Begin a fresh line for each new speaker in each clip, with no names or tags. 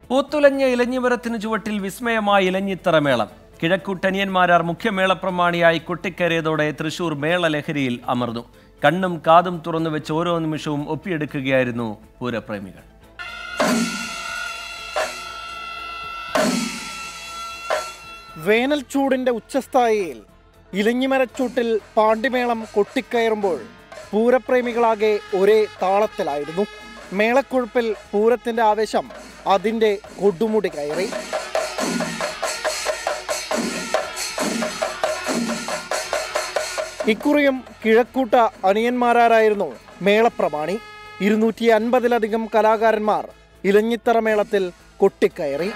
പൂത്തുലഞ്ഞ ഇലഞ്ഞിമരത്തിന് ചുവട്ടിൽ വിസ്മയമായ ഇലഞ്ഞിത്തറ മേളം കിഴക്കുട്ടനിയന്മാരാർ മുഖ്യമേളപ്രമാണിയായി കൊട്ടിക്കയറിയതോടെ തൃശൂർ മേളലഹരിയിൽ അമർന്നു കണ്ണും കാതും തുറന്നു വെച്ച് ഓരോ നിമിഷവും ഒപ്പിയെടുക്കുകയായിരുന്നു പൂരപ്രേമികൾ
വേനൽ ചൂടിന്റെ ഉച്ചസ്ഥായിയിൽ ഇലഞ്ഞിമരച്ചൂട്ടിൽ പാണ്ടിമേളം കൊട്ടിക്കയറുമ്പോൾ പൂരപ്രേമികളാകെ ഒരേ താളത്തിലായിരുന്നു മേളക്കൊഴുപ്പിൽ പൂരത്തിന്റെ ആവേശം അതിന്റെ കൊടുമുടി കയറി ഇക്കുറിയും കിഴക്കൂട്ട അനിയന്മാരായിരുന്നു മേളപ്രമാണി ഇരുന്നൂറ്റി അൻപതിലധികം കലാകാരന്മാർ ഇലഞ്ഞിത്തറ മേളത്തിൽ കൊട്ടിക്കയറി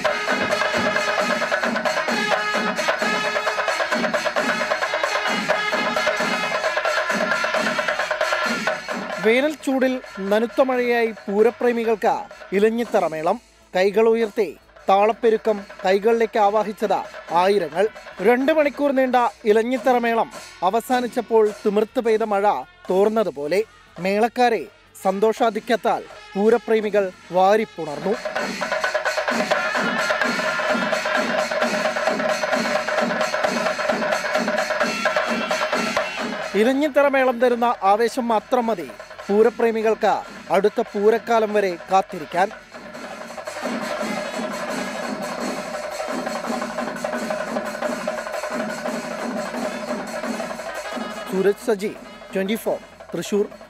വേനൽ ചൂടിൽ നനുത്ത മഴയായി പൂരപ്രേമികൾക്ക് ഇലഞ്ഞിത്തറ മേളം കൈകൾ ഉയർത്തി താളപ്പെരുക്കം കൈകളിലേക്ക് ആവാഹിച്ചത് ആയിരങ്ങൾ രണ്ട് മണിക്കൂർ നീണ്ട ഇലഞ്ഞിത്തറ മേളം അവസാനിച്ചപ്പോൾ തിമിർത്ത് പെയ്ത മഴ തോർന്നതുപോലെ മേളക്കാരെ സന്തോഷാധിക്യത്താൽ പൂരപ്രേമികൾ വാരിപ്പുണർന്നു ഇലഞ്ഞിത്തറ മേളം തരുന്ന ആവേശം മാത്രം മതി പൂരപ്രേമികൾക്ക് അടുത്ത പൂരക്കാലം വരെ കാത്തിരിക്കാൻ സൂരജ് സജി ട്വന്റി ഫോർ തൃശൂർ